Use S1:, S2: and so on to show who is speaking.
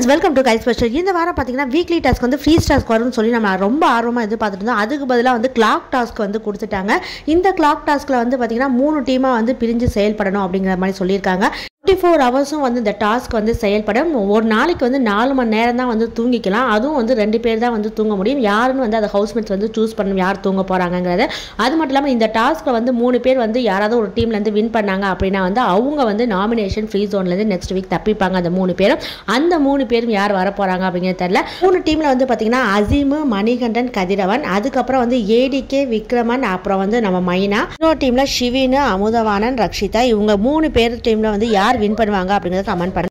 S1: welcome to guys special இந்த வாரம் பார்த்தீங்கன்னா வீக்லி டாஸ்க் வந்து ஃப்ரீ டாஸ்க் வரும்னு சொல்லி நம்ம ரொம்ப ஆர்வமாக எதிர்பார்த்துட்டு இருந்தோம் அதுக்கு பதிலாக வந்து கிளாக் டாஸ்க் வந்து கொடுத்துட்டாங்க இந்த கிளாக் டாஸ்க்கில் வந்து பார்த்தீங்கன்னா மூணு டீமாக வந்து பிரிஞ்சு செயல்படணும் அப்படிங்கிற மாதிரி சொல்லியிருக்காங்க டுவெண்ட்டி ஃபோர் ஹவர்ஸும் வந்து இந்த டாஸ்க் வந்து செயல்படும் ஒரு நாளைக்கு வந்து நாலு மணி நேரம் தான் வந்து தூங்கிக்கலாம் அதுவும் வந்து ரெண்டு பேர் தான் வந்து தூங்க முடியும் யாருன்னு வந்து அதை ஹவுஸ்மேட்ஸ் வந்து சூஸ் பண்ணணும் யார் தூங்க போகிறாங்கங்கிறது அது மட்டும் இல்லாமல் இந்த டாஸ்க்கில் வந்து மூணு பேர் வந்து யாராவது ஒரு டீம்லேருந்து வின் பண்ணாங்க அப்படின்னா வந்து அவங்க வந்து நாமினேஷன் ஃப்ரீ ஜோன்லேருந்து நெக்ஸ்ட் வீக் தப்பிப்பாங்க அந்த மூணு பேரும் அந்த மூணு பேரும் யார் வர போகிறாங்க அப்படிங்கிறது தெரியல மூணு டீமில் வந்து பார்த்தீங்கன்னா அசீமு மணிகண்டன் கதிரவன் அதுக்கப்புறம் வந்து ஏடிகே விக்ரமன் அப்புறம் வந்து நம்ம மைனா இன்னொரு டீமில் ஷிவினு அமுதவாணன் ரக்ஷிதா இவங்க மூணு பேர் டீமில் வந்து யார் வின் பண்ணுவாங்க அப்படிங்கிறத கமெண்ட் பண்ணுங்க